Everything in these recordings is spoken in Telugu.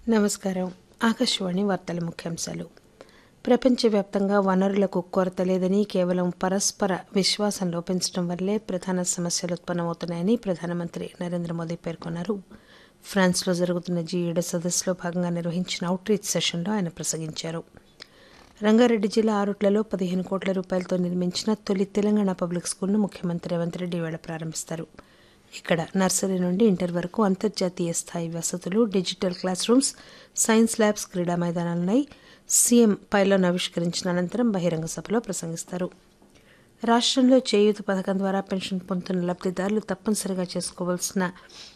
నమస్కారం ఆకాశవాణి వార్తల ముఖ్యాంశాలు ప్రపంచవ్యాప్తంగా వనరులకు కొరత లేదని కేవలం పరస్పర విశ్వాసం లోపించడం వల్లే ప్రధాన సమస్యలు ఉత్పన్నమవుతున్నాయని ప్రధానమంత్రి నరేంద్ర మోదీ పేర్కొన్నారు ఫ్రాన్స్లో జరుగుతున్న జీ ఏడు సదస్సులో భాగంగా నిర్వహించిన అవుట్ రీచ్ సెషన్లో ఆయన ప్రసంగించారు రంగారెడ్డి జిల్లా ఆరుట్లలో పదిహేను కోట్ల రూపాయలతో నిర్మించిన తొలి తెలంగాణ పబ్లిక్ స్కూల్ను ముఖ్యమంత్రి రేవంత్ రెడ్డి ఇవాళ ప్రారంభిస్తారు ఇక్కడ నర్సరీ నుండి ఇంటర్ వరకు అంతర్జాతీయ స్థాయి వసతులు digital classrooms science labs క్రీడా మైదానాలున్నాయి సీఎం పైలాన్ ఆవిష్కరించిన అనంతరం బహిరంగ సభలో ప్రసంగిస్తారు రాష్ట్రంలో చేయూత పథకం ద్వారా పెన్షన్ పొందుతున్న లబ్దిదారులు తప్పనిసరిగా చేసుకోవాల్సిన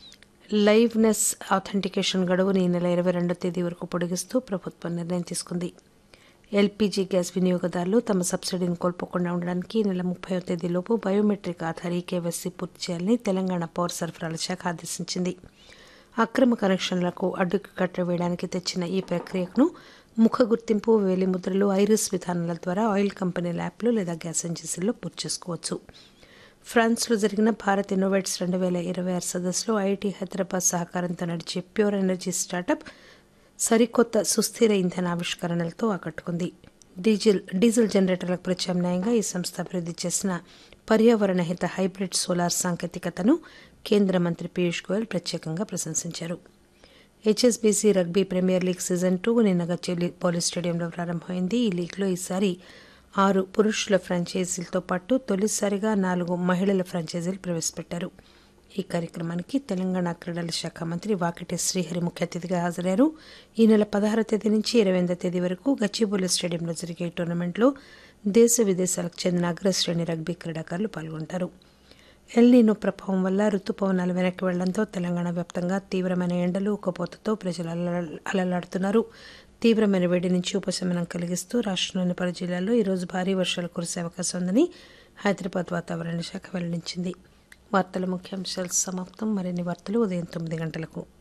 లైవ్నెస్ ఆథెంటికేషన్ గడువును ఈ నెల ఇరవై రెండో తేదీ వరకు పొడిగిస్తూ ప్రభుత్వం నిర్ణయం తీసుకుంది ఎల్పీజీ గ్యాస్ వినియోగదారులు తమ సబ్సిడీని కోల్పోకుండా ఉండడానికి ఈ నెల ముప్పైవ తేదీలోపు బయోమెట్రిక్ ఆధార్ ఈకేవైసీ పూర్తి చేయాలని తెలంగాణ పౌర సరఫరాల శాఖ ఆదేశించింది అక్రమ కనెక్షన్లకు అడ్డుకు కట్ట వేయడానికి తెచ్చిన ఈ ప్రక్రియను ముఖ గుర్తింపు వేలిముద్రలు ఐరిస్ విధానాల ద్వారా ఆయిల్ కంపెనీల యాప్లు లేదా గ్యాస్ ఏజెన్సీల్లో పూర్తి చేసుకోవచ్చు ఫ్రాన్స్లో జరిగిన భారత్ ఇన్నోవేట్స్ రెండు వేల ఇరవై ఆరు సదస్సులో ఐఐటీ హైదరాబాద్ సహకారంతో నడిచే ప్యూర్ ఎనర్జీ స్టార్టప్ సరికొత్త సుస్థిర ఇంధన ఆవిష్కరణలతో ఆకట్టుకుంది డీజిల్ డీజిల్ జనరేటర్లకు ప్రత్యామ్నాయంగా ఈ సంస్థ అభివృద్ధి చేసిన పర్యావరణ హిత హైబ్రిడ్ సోలార్ సాంకేతికతను కేంద్ర మంత్రి పీయూష్ గోయల్ ప్రత్యేకంగా ప్రశంసించారు HSBC rugby premier league season two నిన్న గచ్చేలి పోలీస్ స్టేడియంలో ప్రారంభమైంది ఈ లీగ్లో ఈసారి ఆరు పురుషుల ఫ్రాంచైజీలతో పాటు తొలిసారిగా నాలుగు మహిళల ఫ్రాంచైజీలు ప్రవేశపెట్టారు ఈ కార్యక్రమానికి తెలంగాణ క్రీడల శాఖ మంత్రి వాకిటి శ్రీహరి ముఖ్య అతిథిగా హాజరయ్యారు ఈ నెల పదహారవ తేదీ నుంచి ఇరవై ఎనిమిదో తేదీ వరకు గచ్చిబౌలి స్టేడియంలో జరిగే ఈ టోర్నమెంట్లో దేశ విదేశాలకు చెందిన అగ్రశ్రేణి రగ్బీ క్రీడాకారులు పాల్గొంటారు ఎల్నీనో ప్రభావం వల్ల రుతుపవనాలు వెనక్కి వెళ్లడంతో తెలంగాణ వ్యాప్తంగా తీవ్రమైన ఎండలు ఉక్కపోతతో ప్రజలు అలల- అలలాడుతున్నారు తీవ్రమైన వేడి నుంచి ఉపశమనం కలిగిస్తూ రాష్ట్రంలోని పలు జిల్లాల్లో ఈరోజు భారీ వర్షాలు కురిసే అవకాశం ఉందని హైదరాబాద్ వాతావరణ శాఖ వెల్లడించింది వార్తల ముఖ్యాంశాలు సమాప్తం మరిన్ని వార్తలు ఉదయం తొమ్మిది గంటలకు